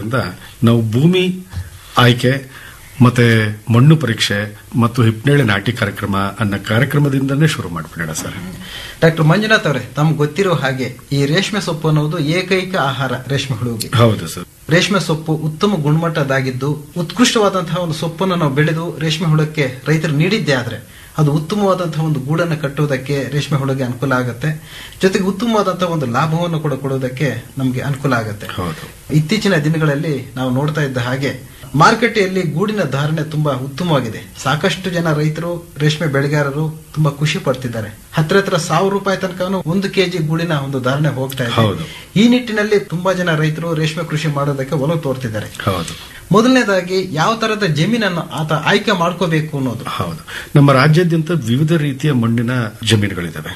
ಆಗಿರೋದ್ರಿಂದ ನಾವು ಭೂಮಿ ಆಯ್ಕೆ ಮತ್ತೆ ಮಣ್ಣು ಪರೀಕ್ಷೆ ಮತ್ತು ಹಿಪ್ನೇಳೆ ನಾಟಿ ಕಾರ್ಯಕ್ರಮ ಅನ್ನೋ ಕಾರ್ಯಕ್ರಮದಿಂದನೇ ಶುರು ಮಾಡ್ಬಿಡೋಣ ಸರ್ ಡಾಕ್ಟರ್ ಮಂಜುನಾಥ್ ಅವರೇ ತಮ್ಗೆ ಗೊತ್ತಿರೋ ಹಾಗೆ ಈ ರೇಷ್ಮೆ ಸೊಪ್ಪು ಅನ್ನೋದು ಏಕೈಕ ಆಹಾರ ರೇಷ್ಮೆ ಹುಳುವಿಗೆ ಹೌದು ಸರ್ ರೇಷ್ಮೆ ಸೊಪ್ಪು ಉತ್ತಮ ಗುಣಮಟ್ಟದಾಗಿದ್ದು ಉತ್ಕೃಷ್ಟವಾದಂತಹ ಒಂದು ಸೊಪ್ಪನ್ನು ನಾವು ಬೆಳೆದು ರೇಷ್ಮೆ ಹುಳಕ್ಕೆ ರೈತರು ನೀಡಿದ್ದೇ ಆದ್ರೆ ಅದು ಉತ್ತಮವಾದಂತಹ ಒಂದು ಗೂಡನ್ನು ಕಟ್ಟುವುದಕ್ಕೆ ರೇಷ್ಮೆ ಹುಳಗೆ ಅನುಕೂಲ ಆಗುತ್ತೆ ಜೊತೆಗೆ ಉತ್ತಮವಾದಂತಹ ಒಂದು ಲಾಭವನ್ನು ಕೂಡ ಕೊಡುವುದಕ್ಕೆ ನಮಗೆ ಅನುಕೂಲ ಆಗುತ್ತೆ ಹೌದು ಇತ್ತೀಚಿನ ದಿನಗಳಲ್ಲಿ ನಾವು ನೋಡ್ತಾ ಇದ್ದ ಹಾಗೆ ಮಾರುಕಟ್ಟೆಯಲ್ಲಿ ಗೂಡಿನ ಧಾರಣೆ ತುಂಬಾ ಉತ್ತಮವಾಗಿದೆ ಸಾಕಷ್ಟು ಜನ ರೈತರು ರೇಷ್ಮೆ ಬೆಳೆಗಾರರು ತುಂಬಾ ಖುಷಿ ಪಡ್ತಿದ್ದಾರೆ ಹತ್ರ ಹತ್ರ ಸಾವಿರ ರೂಪಾಯಿ ತನಕ ಒಂದು ಕೆಜಿ ಗೂಡಿನ ಒಂದು ಧಾರಣೆ ಹೋಗ್ತಾ ಇದೆ ಹೌದು. ಈ ನಿಟ್ಟಿನಲ್ಲಿ ತುಂಬಾ ಜನ ರೈತರು ರೇಷ್ಮೆ ಕೃಷಿ ಮಾಡೋದಕ್ಕೆ ಒಲವು ತೋರ್ತಿದ್ದಾರೆ ಹೌದು ಮೊದಲನೇದಾಗಿ ಯಾವ ತರದ ಜಮೀನನ್ನು ಆತ ಆಯ್ಕೆ ಮಾಡ್ಕೋಬೇಕು ಅನ್ನೋದು ಹೌದು ನಮ್ಮ ರಾಜ್ಯಾದ್ಯಂತ ವಿವಿಧ ರೀತಿಯ ಮಣ್ಣಿನ ಜಮೀನುಗಳಿದ್ದಾವೆ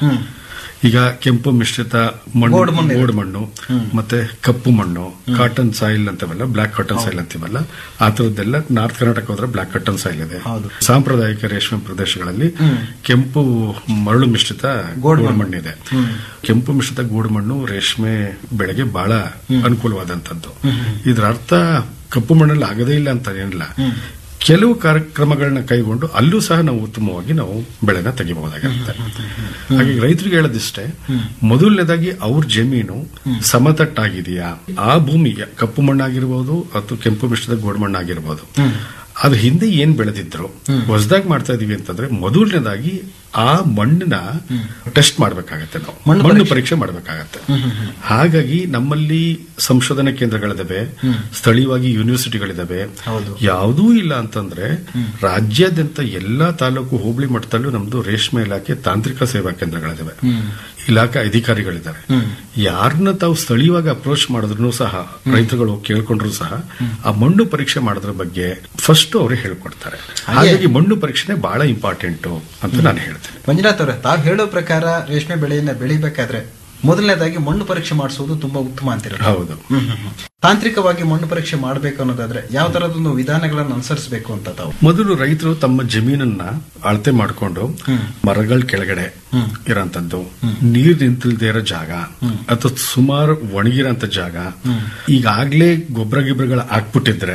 ಈಗ ಕೆಂಪು ಮಿಶ್ರಿತ ಮಣ್ಣು ಗೋಡು ಮಣ್ಣು ಇದೆ. ಗೋಡು ಮಣ್ಣು ಮತ್ತೆ ಕಪ್ಪು ಮಣ್ಣು ಕಾಟನ್ ಸಾಯಿಲ್ ಅಂತವಲ್ಲ ಬ್ಲಾಕ್ ಕಾಟನ್ ಸಾಯಿಲ್ ಅಂತೀವಲ್ಲ ಆ ತರದ್ದೆಲ್ಲ ನಾರ್ತ್ ಕರ್ನಾಟಕ ಹೋದ್ರೆ ಬ್ಲಾಕ್ ಕಾಟನ್ ಸಾಯಿಲ್ ಇದೆ ಹೌದು. ಸಾಂಪ್ರದಾಯಿಕ ರೇಷ್ಮೆ ಪ್ರದೇಶಗಳಲ್ಲಿ ಕೆಂಪು ಮರಳು ಮಿಶ್ರಿತ ಗೋಡು ಗೋಡು ಮಣ್ಣಿದೆ ಕೆಂಪು ಮಿಶ್ರಿತ ಗೋಡು ಮಣ್ಣು ರೇಷ್ಮೆ ಬೆಳೆಗೆ ಬಹಳ ಅನುಕೂಲವಾದಂತದ್ದು ಇದರ ಅರ್ಥ ಕಪ್ಪು ಮಣ್ಣಲ್ಲಿ ಆಗದೇ ಇಲ್ಲ ಅಂತ ಏನಿಲ್ಲ ಕೆಲವು ಕಾರ್ಯಕ್ರಮಗಳನ್ನ ಕೈಗೊಂಡು ಅಲ್ಲೂ ಸಹ ನಾವು ಉತ್ತಮವಾಗಿ ನಾವು ಬೆಳೆನ ತೆಗಿಬಹುದಾಗಿರುತ್ತೆ ಹಾಗೆ ರೈತರಿಗೆ ಹೇಳೋದಿಷ್ಟೇ ಮೊದಲನೇದಾಗಿ ಅವ್ರ ಜಮೀನು ಸಮತಟ್ಟಾಗಿದೆಯಾ ಆ ಭೂಮಿ ಕಪ್ಪು ಮಣ್ಣಾಗಿರ್ಬೋದು ಅಥವಾ ಕೆಂಪು ಮಿಶ್ರಿತ ಗೋಡು ಮಣ್ಣಾಗಿರ್ಬೋದು ಅದ್ರ ಹಿಂದೆ ಏನ್ ಬೆಳೆದಿದ್ರು ಹೊಸದಾಗಿ ಮಾಡ್ತಾ ಇದೀವಿ ಅಂತಂದ್ರೆ ಮೊದಲನೇದಾಗಿ ಆ ಮಣ್ಣಿನ ಟೆಸ್ಟ್ ಮಾಡ್ಬೇಕಾಗತ್ತೆ ನಾವು ಮಣ್ಣು ಮಣ್ಣು ಪರೀಕ್ಷೆ ಮಾಡ್ಬೇಕಾಗತ್ತೆ ಹಾಗಾಗಿ ನಮ್ಮಲ್ಲಿ ಸಂಶೋಧನಾ ಕೇಂದ್ರಗಳಿದಾವೆ ಸ್ಥಳೀಯವಾಗಿ ಯೂನಿವರ್ಸಿಟಿಗಳಿದಾವೆ ಹೌದು. ಯಾವುದೂ ಇಲ್ಲ ಅಂತಂದ್ರೆ ರಾಜ್ಯಾದ್ಯಂತ ಎಲ್ಲಾ ತಾಲೂಕು ಹೋಬಳಿ ಮಟ್ಟದಲ್ಲೂ ನಮ್ದು ರೇಷ್ಮೆ ಇಲಾಖೆ ತಾಂತ್ರಿಕ ಸೇವಾ ಕೇಂದ್ರಗಳಿದಾವೆ ಇಲಾಖೆ ಅಧಿಕಾರಿಗಳಿದ್ದಾರೆ ಯಾರನ್ನ ತಾವು ಸ್ಥಳೀಯವಾಗಿ ಅಪ್ರೋಚ್ ಮಾಡಿದ್ರು ಸಹ ರೈತರುಗಳು ಕೇಳ್ಕೊಂಡ್ರು ಸಹ ಆ ಮಣ್ಣು ಪರೀಕ್ಷೆ ಮಾಡೋದ್ರ ಬಗ್ಗೆ ಫಸ್ಟ್ ಅವರೇ ಹೇಳ್ಕೊಡ್ತಾರೆ ಹಾಗಾಗಿ ಮಣ್ಣು ಪರೀಕ್ಷೆನೆ ಬಹಳ ಇಂಪಾರ್ಟೆಂಟ್ ಅಂತ ನಾನು ಹೇಳ್ತೇನೆ ಮಂಜುನಾಥ್ ಅವರೇ ತಾವು ಹೇಳೋ ಪ್ರಕಾರ ರೇಷ್ಮೆ ಬೆಳೆಯನ್ನ ಬೆಳಿಬೇಕಾದ್ರೆ ಮೊದಲನೇದಾಗಿ ಮಣ್ಣು ಪರೀಕ್ಷೆ ಮಾಡಿಸುವುದು ತುಂಬಾ ಉತ್ತಮ ಅಂತಿರೋ ಹೌದು ತಾಂತ್ರಿಕವಾಗಿ ಮಣ್ಣು ಪರೀಕ್ಷೆ ಮಾಡಬೇಕು ಅನ್ನೋದಾದ್ರೆ ಯಾವ ತರದೊಂದು ವಿಧಾನಗಳನ್ನು ಅನುಸರಿಸಬೇಕು ಅಂತ ತಾವು ಮೊದಲು ರೈತರು ತಮ್ಮ ಜಮೀನನ್ನ ಅಳತೆ ಮಾಡಿಕೊಂಡು ಮರಗಳ ಕೆಳಗಡೆ ಇರೋಂಥದ್ದು ನೀರ್ ನಿಂತಿಲ್ದೇ ಇರೋ ಜಾಗ ಅಥವಾ ಸುಮಾರು ಒಣಗಿರೋಂಥ ಜಾಗ ಈಗಾಗ್ಲೇ ಗೊಬ್ಬರ ಗಿಬ್ಬರಗಳು ಹಾಕ್ಬಿಟ್ಟಿದ್ರೆ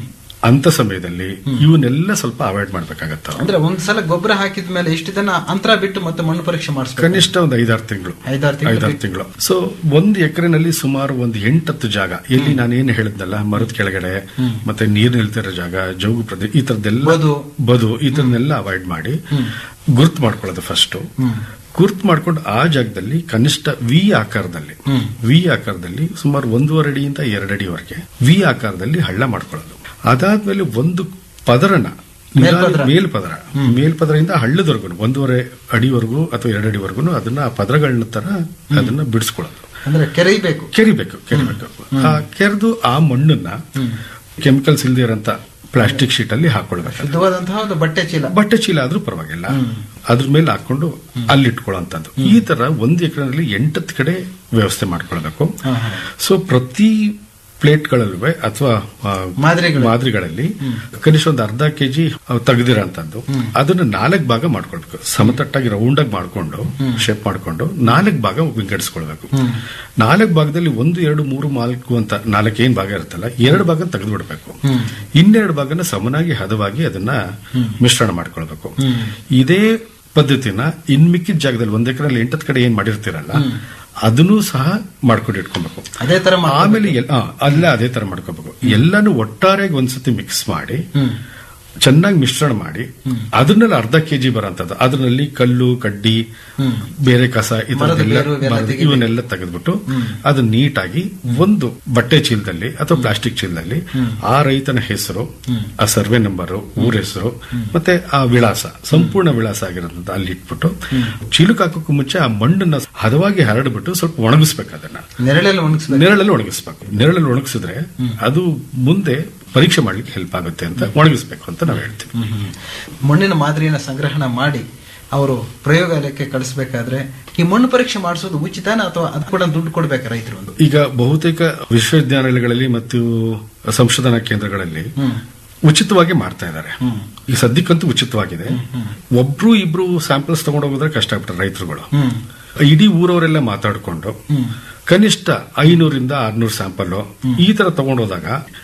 ಅಂತ ಸಮಯದಲ್ಲಿ ಇವನ್ನೆಲ್ಲ ಸ್ವಲ್ಪ ಅವಾಯ್ಡ್ ಮಾಡ್ಬೇಕಾಗತ್ತ ಅಂದ್ರೆ ಒಂದ್ಸಲ ಗೊಬ್ಬರ ಹಾಕಿದ ಮೇಲೆ ಇಷ್ಟು ದಿನ ಅಂತರ ಬಿಟ್ಟು ಮತ್ತೆ ಮಣ್ಣು ಪರೀಕ್ಷೆ ಮಾಡಿಸ್ಬೇಕು ಕನಿಷ್ಠ ಒಂದು ಐದಾರು ತಿಂಗಳು ಐದಾರು ತಿಂಗಳು ಐದಾರು ತಿಂಗಳು ಸೊ ಒಂದು ಎಕರೆನಲ್ಲಿ ಸುಮಾರು ಒಂದು ಎಂಟತ್ತು ಜಾಗ ಎಲ್ಲಿ ನಾನೇನು ಹೇಳಿದ್ನಲ್ಲ ಮರದ ಕೆಳಗಡೆ ಮತ್ತೆ ನೀರು ನಿಲ್ತಿರೋ ಜಾಗ ಜೌಗು ಪ್ರದೇಶ ಈ ತರದ್ದೆಲ್ಲ ಬದು. ಬದು ಈ ತರನ್ನೆಲ್ಲ ಅವಾಯ್ಡ್ ಮಾಡಿ ಗುರ್ತು ಮಾಡ್ಕೊಳ್ಳೋದು ಫಸ್ಟ್ ಗುರ್ತು ಮಾಡ್ಕೊಂಡು ಆ ಜಾಗದಲ್ಲಿ ಕನಿಷ್ಠ ವಿ ಆಕಾರದಲ್ಲಿ ವಿ ಆಕಾರದಲ್ಲಿ ಸುಮಾರು ಒಂದೂವರೆ ಅಡಿಯಿಂದ ಎರಡು ಅಡಿವರೆಗೆ ವಿ ಆಕಾರದಲ್ಲಿ ಹಳ್ಳ ಮಾಡ್ಕೊಳ್ಳೋದು ಅದಾದ್ಮೇಲೆ ಒಂದು ಪದರನ ಮೇಲ್ಪದರ. ಮೇಲ್ಪದರ ಮೇಲ್ಪದರದಿಂದ ಹಳ್ಳದವರೆಗೂ ಒಂದೂವರೆ ಅಡಿವರೆಗೂ ಅಥವಾ ಎರಡು ಅಡಿವರೆಗೂ ಅದನ್ನ ಆ ಪದರಗಳನ್ನ ತರ ಅದನ್ನ ಬಿಡಿಸ್ಕೊಳ್ಳೋದು ಅಂದ್ರೆ ಕೆರೆಯಬೇಕು ಕೆರಿಬೇಕು ಕೆರಿಬೇಕು ಆ ಕೆರೆದು ಆ ಮಣ್ಣನ್ನ ಕೆಮಿಕಲ್ಸ್ ಇಲ್ದೇ ಇರೋಂತ ಪ್ಲಾಸ್ಟಿಕ್ ಶೀಟ್ ಅಲ್ಲಿ ಹಾಕೊಳ್ಬೇಕು ಶುದ್ಧವಾದಂತಹ ಒಂದು ಬಟ್ಟೆ ಚೀಲ ಬಟ್ಟೆ ಚೀಲ ಆದ್ರೂ ಪರವಾಗಿಲ್ಲ ಅದ್ರ ಮೇಲೆ ಹಾಕೊಂಡು ಅಲ್ಲಿ ಇಟ್ಕೊಳ್ಳೋಂಥದ್ದು ಈ ತರ ಒಂದು ಎಕರೆನಲ್ಲಿ ಎಂಟತ್ತು ಕಡೆ ವ್ಯವಸ್ಥೆ ಮಾಡ್ಕೊಳ್ಬೇಕು ಸೊ ಪ್ರತಿ ಪ್ಲೇಟ್ಗಳಲ್ಲೂ ಅಥವಾ ಆ, ಮಾದರಿಗಳು. ಮಾದರಿಗಳಲ್ಲಿ ಕನಿಷ್ಠ ಒಂದು ಅರ್ಧ ಕೆಜಿ ತೆಗೆದಿರೋಂಥದ್ದು ಅದನ್ನ ನಾಲ್ಕು ಭಾಗ ಮಾಡ್ಕೊಳ್ಬೇಕು ಸಮತಟ್ಟಾಗಿ ರೌಂಡ್ ಆಗಿ ಮಾಡ್ಕೊಂಡು ಶೇಪ್ ಮಾಡ್ಕೊಂಡು ನಾಲ್ಕು ಭಾಗ ವಿಂಗಡಿಸ್ಕೊಳ್ಬೇಕು ನಾಲ್ಕು ಭಾಗದಲ್ಲಿ ಒಂದು ಎರಡು ಮೂರು ನಾಲ್ಕು ಅಂತ ನಾಲ್ಕು ಏನ್ ಭಾಗ ಇರುತ್ತಲ್ಲ ಎರಡು ಭಾಗ ತೆಗೆದು ಬಿಡಬೇಕು ಇನ್ನೆರಡು ಭಾಗನ ಸಮನಾಗಿ ಹದವಾಗಿ ಅದನ್ನ ಮಿಶ್ರಣ ಮಾಡ್ಕೊಳ್ಬೇಕು ಇದೇ ಪದ್ಧತಿನ ಇನ್ ಮಿಕ್ಕಿದ ಜಾಗದಲ್ಲಿ ಒಂದ್ ಎಕರೆಯಲ್ಲಿ ಎಂಟತ್ತು ಕಡೆ ಏನ್ ಮಾಡಿರ್ತೀರಲ್ಲ ಅದನ್ನೂ ಸಹ ಮಾಡ್ಕೊಂಡು ಇಟ್ಕೊಬೇಕು ಅದೇ ತರ ಮಾಡ್ಕೊಬೇಕು. ಆಮೇಲೆ ಎಲ್- ಆ, ಅಲ್ಲ ಅದೇ ತರ ಮಾಡ್ಕೋಬೇಕು ಎಲ್ಲಾನು ಒಟ್ಟಾರೆಯಾಗಿ ಒಂದ್ಸತಿ ಮಿಕ್ಸ್ ಮಾಡಿ ಚೆನ್ನಾಗಿ ಮಿಶ್ರಣ ಮಾಡಿ ಅದನ್ನೆಲ್ಲ ಅರ್ಧ ಕೆಜಿ ಬರೋಂಥದ್ದು ಅದರಲ್ಲಿ ಕಲ್ಲು ಕಡ್ಡಿ ಬೇರೆ ಕಸ ಈ ಮರದ ಥರದ್ದೆಲ್ಲ ಬೇರು ಇವೆಲ್ಲ ಮರದ- ತೆಗಿಬೇಕು. ಇವನ್ನೆಲ್ಲ ತೆಗೆದ್ಬಿಟ್ಟು ಅದು ನೀಟಾಗಿ ಒಂದು ಬಟ್ಟೆ ಚೀಲದಲ್ಲಿ ಅಥವಾ ಪ್ಲಾಸ್ಟಿಕ್ ಚೀಲದಲ್ಲಿ ಆ ರೈತನ ಹೆಸರು ಆ ಸರ್ವೆ ನಂಬರು ಊರ ಹೆಸರು ಮತ್ತೆ ಆ ವಿಳಾಸ ಸಂಪೂರ್ಣ ವಿಳಾಸ ಆಗಿರೋದ್ರಿಂದ ಅಲ್ಲಿ ಇಟ್ಬಿಟ್ಟು ಚೀಲಕ್ಕೆ ಹಾಕೋಕ್ಕೂ ಮುಂಚೆ ಆ ಮಣ್ಣನ್ನ ಹದವಾಗಿ ಹರಡ್ಬಿಟ್ಟು ಸ್ವಲ್ಪ ಒಣಗಿಸ್ಬೇಕು ಅದನ್ನ ನೆರಳಲ್ಲಿ ಒಣಗಿಸ್ಬೇಕು ನೆರಳಲ್ಲಿ ಒಣಗಿಸ್ಬೇಕು ನೆರಳಲ್ಲಿ ಒಣಗಿಸಿದ್ರೆ ಅದು ಮುಂದೆ ಪರೀಕ್ಷೆ ಮಾಡ್ಲಿಕ್ಕೆ ಹೆಲ್ಪ್ ಆಗುತ್ತೆ ಅಂತ ಒಣಗಿಸ್ಬೇಕು ಅಂತ ನಾವು ಹೇಳ್ತೀವಿ ಮಣ್ಣಿನ ಮಾದರಿಯನ್ನ ಸಂಗ್ರಹಣ ಮಾಡಿ ಅವರು ಪ್ರಯೋಗಾಲಯಕ್ಕೆ ಕಳಿಸ್ಬೇಕಾದ್ರೆ ಈ ಮಣ್ಣು ಪರೀಕ್ಷೆ ಮಾಡಿಸೋದು ಉಚಿತನ ಅಥವಾ ಅದು ಕೂಡ ದುಡ್ಡು ಕೊಡ್ಬೇಕಾ ರೈತರು ಒಂದು ಈಗ ಬಹುತೇಕ ವಿಶ್ವವಿದ್ಯಾನಿಲಯಗಳಲ್ಲಿ ಮತ್ತು ಸಂಶೋಧನಾ ಕೇಂದ್ರಗಳಲ್ಲಿ ಉಚಿತವಾಗಿ ಮಾಡ್ತಾ ಇದ್ದಾರೆ ಈ ಸದ್ಯಕ್ಕಂತೂ ಉಚಿತವಾಗಿದೆ ಒಬ್ರು ಇಬ್ರು ಸ್ಯಾಂಪಲ್ಸ್ ತಗೊಂಡು ಹೋಗಿದ್ರೆ ಕಷ್ಟ ಆಗ್ಬಿಟ್ರೆ ರೈತರುಗಳು ಇಡೀ ಊರವರೆಲ್ಲ ಮಾತಾಡ್ಕೊಂಡು ಕನಿಷ್ಠ ಐನೂರಿಂದ ಆರ್ನೂರು ಸ್ಯಾಂಪಲ್ ಈ ತರ ತಗೊಂಡೋದಾಗ